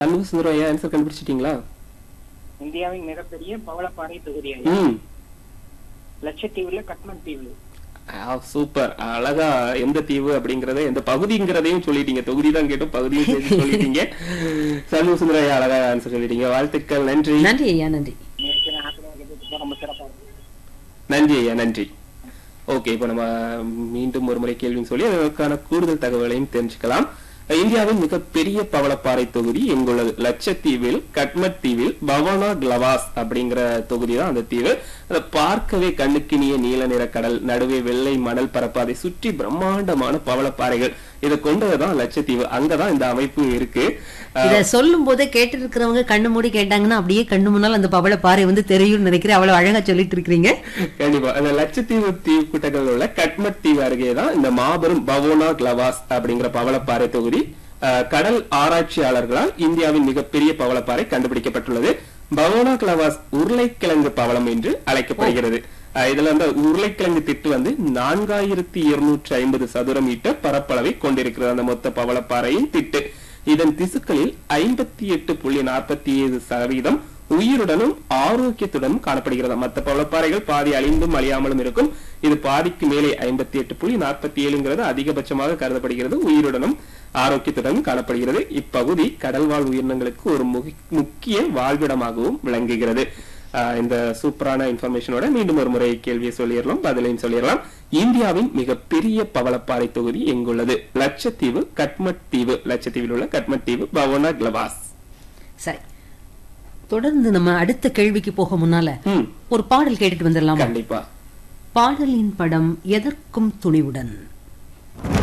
அன்பு சுந்தரம் ஐயா ஆன்சர் கண்டுபிடிச்சிட்டீங்களா இந்தியாவின் மிகப்பெரிய பவளப்பாறை தொகுதி ம் லட்சத்தீவுல கட்மன் தீவு சூப்பர் அழகா எந்த தீவு அப்படிங்கறத எந்த பகுதிங்கிறதையும் சொல்லிட்டீங்க தொகுதி தான் கேட்டோம் பகுதியும் சேர்த்து சொல்லிட்டீங்க சண்முக சுந்தரம் ஐயா அழகா ஆன்சர் சொல்லிட்டீங்க வாழ்த்துக்கள் நன்றி நன்றி ஐயா நன்றி நேற்று ஆசிரியர் கேட்டதுக்கு ரொம்ப சிறப்பா இருக்கு நன்றி ஐயா நன்றி ஓகே இப்போ நம்ம மீண்டும் ஒரு முறை கேள்வின்னு சொல்லி அதற்கான கூடுதல் தகவலையும் தெரிஞ்சுக்கலாம் இந்தியாவின் மிகப்பெரிய பவளப்பாறை தொகுதி எங்குள்ளது லட்சத்தீவில் கட்மட் தீவில் பவனா கிளவாஸ் அப்படிங்கிற தொகுதி தான் அந்த தீவு அதை பார்க்கவே கண்ணுக்கினிய நீல நிற கடல் நடுவே வெள்ளை மணல் பரப்பு அதை சுற்றி பிரம்மாண்டமான பவளப்பாறைகள் இதை கொண்டதுதான் லட்சத்தீவு அங்கதான் இந்த அமைப்பு இருக்கு இத சொல்லும் போதே கேட்டு இருக்கிறவங்க கண்ணு மூடி கேட்டாங்கன்னா அப்படியே கண்ணு முன்னால் அந்த பவள பாறை வந்து தெரியும்னு நினைக்கிறேன் அவ்வளவு அழகா சொல்லிட்டு இருக்கிறீங்க கண்டிப்பா அந்த லட்சத்தீவு தீவு கூட்டங்கள் உள்ள கட்மட் தீவு அருகே தான் இந்த மாபெரும் பவோனா கிளவாஸ் அப்படிங்கிற பவளப்பாறை தொகுதி அஹ், கடல் ஆராய்ச்சியாளர்களால் இந்தியாவின் மிகப்பெரிய பவளப்பாறை கண்டுபிடிக்கப்பட்டுள்ளது பவோனா கிளவாஸ் உருளைக்கிழங்கு பவளம் என்று அழைக்கப்படுகிறது அஹ், இதுல அந்த உருளைக்கிழங்கு திட்டு வந்து நான்காயிரத்தி இருநூற்றி ஐம்பது சதுர மீட்டர் பரப்பளவை கொண்டிருக்கிறது அந்த மொத்த பவளப்பாறையின் திட்டு இதன் திசுக்களில் ஐம்பத்தி எட்டு புள்ளி நாற்பத்தி ஏழு சதவீதம் உயிருடனும் ஆரோக்கியத்துடனும் காணப்படுகிறது மற்ற பவளப்பாறைகள் பாதி அழிந்தும் அழியாமலும் இருக்கும் இது பாதிக்கு மேலே ஐம்பத்தி எட்டு புள்ளி நாற்பத்தி ஏழுங்கிறது அதிகபட்சமாக கருதப்படுகிறது உயிருடனும் ஆரோக்கியத்துடனும் காணப்படுகிறது இப்பகுதி கடல்வாழ் உயிரினங்களுக்கு ஒரு முகி- முக்கிய வாழ்விடமாகவும் விளங்குகிறது ஆஹ் இந்த சூப்பரான இன்ஃபர்மேஷனோட மீண்டும் ஒரு முறை கேள்வியை சொல்லிடலாம் பதிலையும் சொல்லிடலாம் இந்தியாவின் மிகப்பெரிய பவளப்பாறை தொகுதி எங்குள்ளது லட்சத்தீவு கட்மட் தீவு லட்சத்தீவில் உள்ள கட்மட் தீவு பவோனா கிளவாஸ் சரி தொடர்ந்து நம்ம அடுத்த கேள்விக்கு போக முன்னால ம் ஒரு பாடல் கேட்டுட்டு வந்துடலாமா கண்டிப்பா பாடலின் படம் எதற்கும் துணிவுடன்